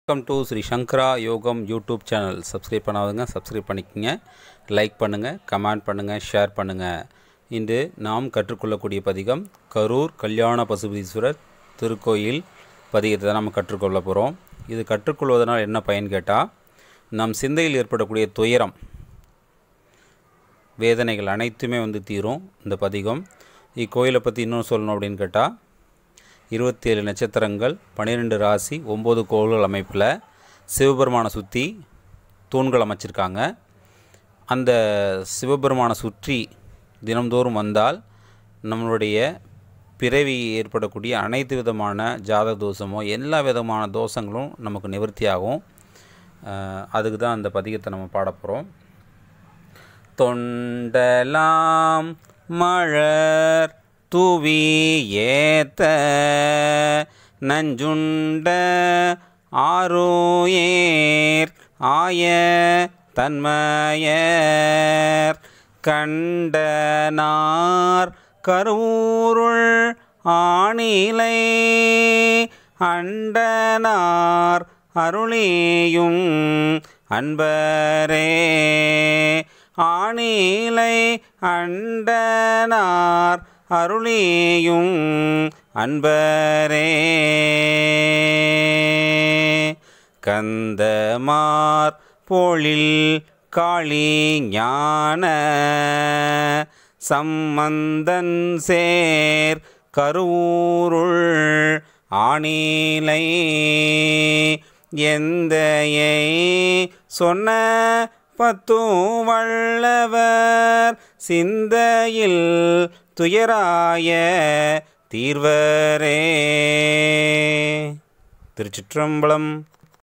welcome to Shri Sankara Yogam YouTube channel subscribe பண்ணாதவங்க subscribe பண்ணிக்கோங்க like பண்ணுங்கள் கமெண்ட் பண்ணுங்கள் ஷேர் பண்ணுங்கள் இன்று நாம் கற்றுக்கொள்ளக்கூடிய பதிகம் கரூர் கல்யாண பசுபதீஸ்வரர் திருக்கோயில் பதிகத்தை தான் நம்ம கற்றுக்கொள்ள போகிறோம் இது கற்றுக்கொள்வதனால் என்ன பயன் கேட்டால் நம் சிந்தையில் ஏற்படக்கூடிய துயரம் வேதனைகள் அனைத்துமே வந்து தீரும் இந்த பதிகம் இக்கோயிலை பற்றி இன்னும் சொல்லணும் அப்படின்னு கேட்டால் இருபத்தி ஏழு நட்சத்திரங்கள் பன்னிரெண்டு ராசி ஒம்பது கோள்கள் அமைப்பில் சிவபெருமானை சுற்றி தூண்கள் அமைச்சிருக்காங்க அந்த சிவபெருமானை சுற்றி தினம்தோறும் வந்தால் நம்மளுடைய பிறவி ஏற்படக்கூடிய அனைத்து விதமான ஜாதக தோஷமோ எல்லா விதமான தோஷங்களும் நமக்கு நிவர்த்தியாகும் அஹ் அதுக்கு தான் அந்த பதிகத்தை நம்ம பாட போகிறோம் தொண்டலாம் மழர் தூவி ஏத்த நஞ்சுண்ட ஆரோயேர் ஆய தன்மயர் கண்டனார் கரூருள் ஆணிலை அண்டனார் அருளியும் அன்பரே ஆணிலை அண்டனார் அருளியும் அன்பரே கந்தமார் பொழில் காளி ஞான சம்மந்தன் சேர் கரூருள் ஆணிலை எந்தையை சொன்ன பத்தும் வல்லவர் சிந்தையில் துயராய தீர்வரே திருச்சிற்றம்பலம்